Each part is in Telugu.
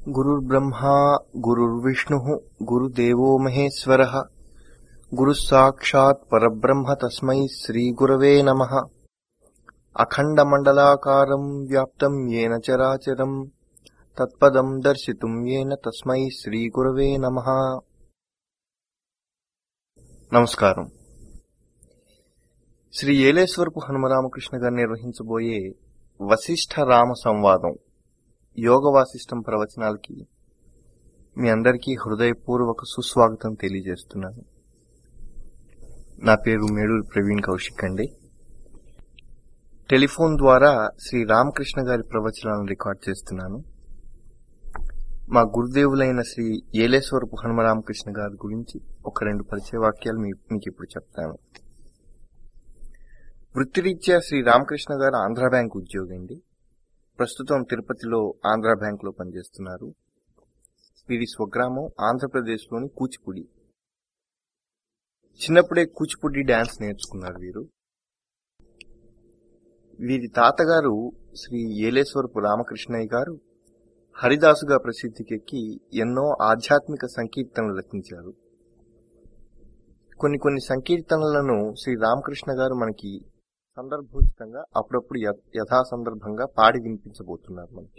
गुरुर्ब्रह्मा गुरुर्विष्णुः गुरुदेवो महेश्वरः गुरुः साक्षात् परब्रह्म तस्मै श्रीगुरवे नमः अखण्डमण्डलाकारम् व्याप्तम् येन चराचरम् तत्पदम् दर्शितुम् येन తస్మై శ్రీగురవే నమః నమస్కారం శ్రీ ఏలేశ్వరపు హనుమరామకృష్ణ గారు నిర్వహించబోయే వశిష్ఠ రామ సంవాదం యోగ వాసిష్టం ప్రవచనాలకి మీ అందరికీ హృదయపూర్వక సుస్వాగతం తెలియజేస్తున్నాను నా పేరు మేడూరు ప్రవీణ్ కౌశిక్ అండి టెలిఫోన్ ద్వారా శ్రీ రామకృష్ణ గారి ప్రవచనాలను రికార్డ్ చేస్తున్నాను మా గురుదేవులైన శ్రీ ఏలేశ్వరపు హనుమరామకృష్ణ గారి గురించి ఒక రెండు పరిచయ వాక్యాలు మీ- మీకు ఇప్పుడు చెప్తాను వృత్తిరీత్యా శ్రీ రామకృష్ణ గారు ఆంధ్ర బ్యాంక్ ఉద్యోగి అండి ప్రస్తుతం తిరుపతిలో ఆంధ్ర బ్యాంక్ లో పనిచేస్తున్నారు వీరి స్వగ్రామం ఆంధ్రప్రదేశ్లోని కూచిపూడి చిన్నప్పుడే కూచిపూడి డాన్స్ నేర్చుకున్నారు వీరు వీరి తాతగారు శ్రీ ఏలేశ్వరపు రామకృష్ణయ్య గారు హరిదాసుగా ప్రసిద్ధికెక్కి ఎన్నో ఆధ్యాత్మిక సంకీర్తనలు రచించారు కొన్ని కొన్ని సంకీర్తనలను శ్రీ రామకృష్ణ గారు మనకి సందర్భోచితంగా అప్పుడప్పుడు య- యథా సందర్భంగా పాడి వినిపించబోతున్నారు మనకి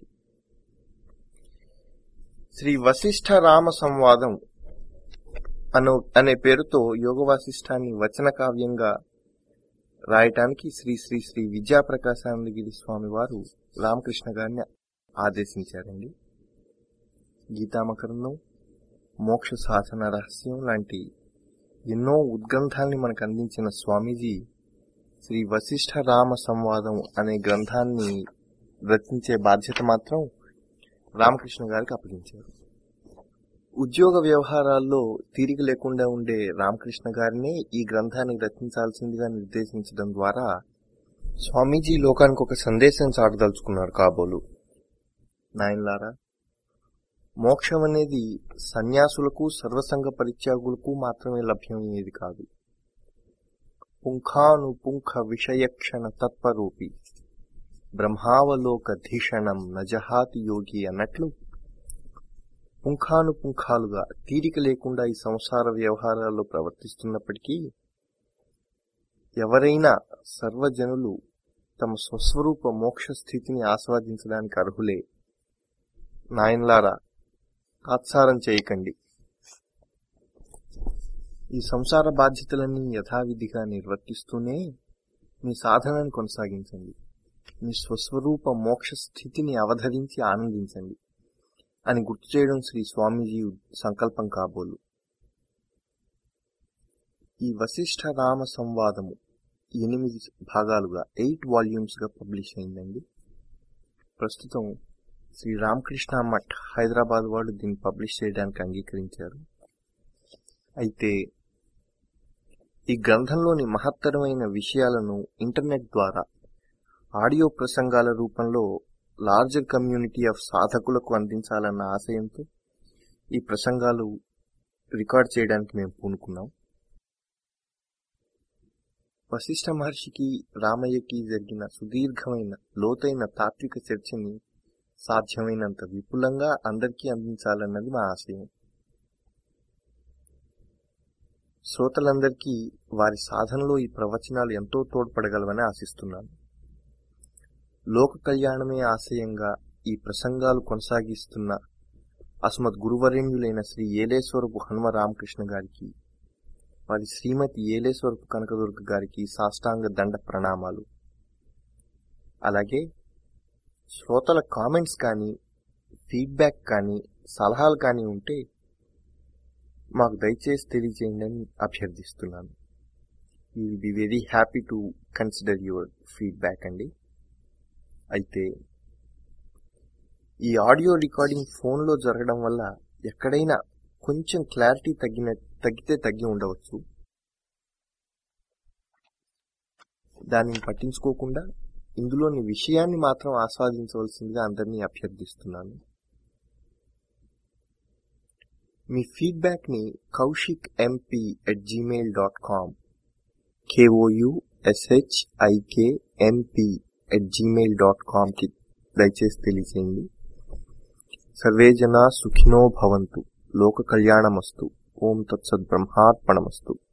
శ్రీ వశిష్ఠ రామ సంవాదం అను అనే పేరుతో యోగ వాసిష్ఠాన్ని వచన కావ్యంగా రాయటానికి శ్రీ శ్రీ శ్రీ విద్యాప్రకాశానందగిరి స్వామి వారు రామకృష్ణ గారిని ఆదేశించారండి గీతామకరణం మోక్ష సాధన రహస్యం లాంటి ఎన్నో ఉద్గ్రంథాల్ని మనకు అందించిన స్వామీజీ శ్రీ వశిష్ఠ రామ సంవాదం అనే గ్రంథాన్ని రచించే బాధ్యత మాత్రం రామకృష్ణ గారికి అప్పగించారు ఉద్యోగ వ్యవహారాల్లో తీరిక లేకుండా ఉండే రామకృష్ణ గారిని ఈ గ్రంథాన్ని రచించాల్సిందిగా నిర్దేశించడం ద్వారా స్వామీజీ లోకానికి ఒక సందేశం చాటదలుచుకున్నారు కాబోలు నాయన్లారా మోక్షం అనేది సన్యాసులకు సర్వసంగ పరిత్యాగులకు మాత్రమే లభ్యమయ్యేది కాదు పుంఖాను పుంఖ విషయక్షణ తత్పరూపి బ్రహ్మావలోక ధీషణం నజహాతి యోగి అన్నట్లు పుంఖాను పుంఖాలుగా తీరిక లేకుండా ఈ సంసార వ్యవహారాల్లో ప్రవర్తిస్తున్నప్పటికీ ఎవరైనా సర్వజనులు తమ స్వస్వరూప మోక్ష స్థితిని ఆస్వాదించడానికి అర్హులే నాయన్లారా తాత్సారం చేయకండి ఈ సంసార బాధ్యతలన్నీ యథావిధిగా నిర్వర్తిస్తూనే మీ సాధనను కొనసాగించండి మీ స్వస్వరూప మోక్ష స్థితిని అవధరించి ఆనందించండి అని గుర్తు చేయడం శ్రీ స్వామీజీ సంకల్పం కాబోలు ఈ వశిష్ఠ రామ సంవాదము ఎనిమిది భాగాలుగా ఎయిట్ వాల్యూమ్స్ గా పబ్లిష్ అయిందండి ప్రస్తుతం శ్రీ రామకృష్ణ మఠ్ హైదరాబాద్ వాళ్ళు దీన్ని పబ్లిష్ చేయడానికి అంగీకరించారు అయితే ఈ గ్రంథంలోని మహత్తరమైన విషయాలను ఇంటర్నెట్ ద్వారా ఆడియో ప్రసంగాల రూపంలో లార్జర్ కమ్యూనిటీ ఆఫ్ సాధకులకు అందించాలన్న ఆశయంతో ఈ ప్రసంగాలు రికార్డ్ చేయడానికి మేము పూనుకున్నాం వశిష్ఠ మహర్షికి రామయ్యకి జరిగిన సుదీర్ఘమైన లోతైన తాత్విక చర్చని సాధ్యమైనంత విపులంగా అందరికీ అందించాలన్నది మా ఆశయం శ్రోతలందరికీ వారి సాధనలో ఈ ప్రవచనాలు ఎంతో తోడ్పడగలవని ఆశిస్తున్నాను లోక కళ్యాణమే ఆశయంగా ఈ ప్రసంగాలు కొనసాగిస్తున్న అస్మద్ గురువరేణ్యులైన శ్రీ ఏలేశ్వరపు హనుమ రామకృష్ణ గారికి వారి శ్రీమతి ఏలేశ్వరపు కనకదుర్గ గారికి సాష్టాంగ దండ ప్రణామాలు అలాగే శ్రోతల కామెంట్స్ కానీ ఫీడ్బ్యాక్ కానీ సలహాలు కానీ ఉంటే మాకు దయచేసి తెలియజేయండి అని అభ్యర్థిస్తున్నాను you will be very happy to consider your feedback అండి అయితే ఈ ఆడియో రికార్డింగ్ ఫోన్లో జరగడం వల్ల ఎక్కడైనా కొంచెం క్లారిటీ తగ్గిన తగ్గితే తగ్గి ఉండవచ్చు దానిని పట్టించుకోకుండా ఇందులోని విషయాన్ని మాత్రం ఆస్వాదించవలసిందిగా అందరినీ అభ్యర్థిస్తున్నాను మీ ఫీడ్బ్యాక్ ని Kaushik MP at Gmail dot com కేఓయుఎస్హెచ్ఐకే MP at Gmail dot com కి దయచేసి తెలియజేయండి సర్వే జనా సుఖినో భవంతు లోక కళ్యాణమస్తు ఓం తత్సద్ బ్రహ్మార్పణమస్తు